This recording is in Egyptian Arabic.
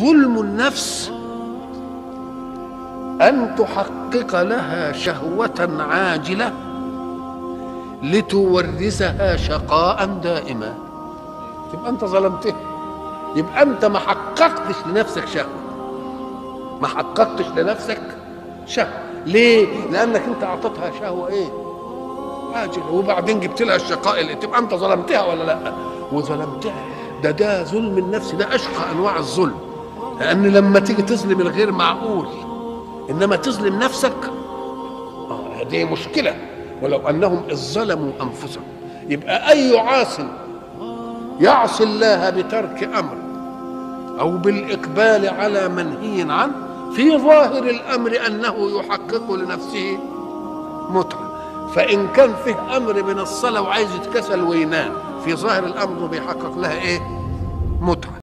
ظلم النفس ان تحقق لها شهوه عاجله لتورثها شقاء دائما تبقى انت ظلمتها يبقى انت ما حققتش لنفسك شهوه ما حققتش لنفسك شهوه ليه لانك انت اعطيتها شهوه ايه عاجله وبعدين جبت لها الشقاء اللي تبقى انت ظلمتها ولا لا وظلمتها ده ده ظلم النفس ده اشقى انواع الظلم لان لما تيجي تظلم الغير معقول انما تظلم نفسك آه دي مشكله ولو انهم اذ ظلموا انفسهم يبقى اي عاص يعصي الله بترك امر او بالاقبال على منهي عنه في ظاهر الامر انه يحقق لنفسه متعه فان كان فيه امر من الصلاه وعايز يتكسل وينام في ظاهر الامر بيحقق لها ايه متعه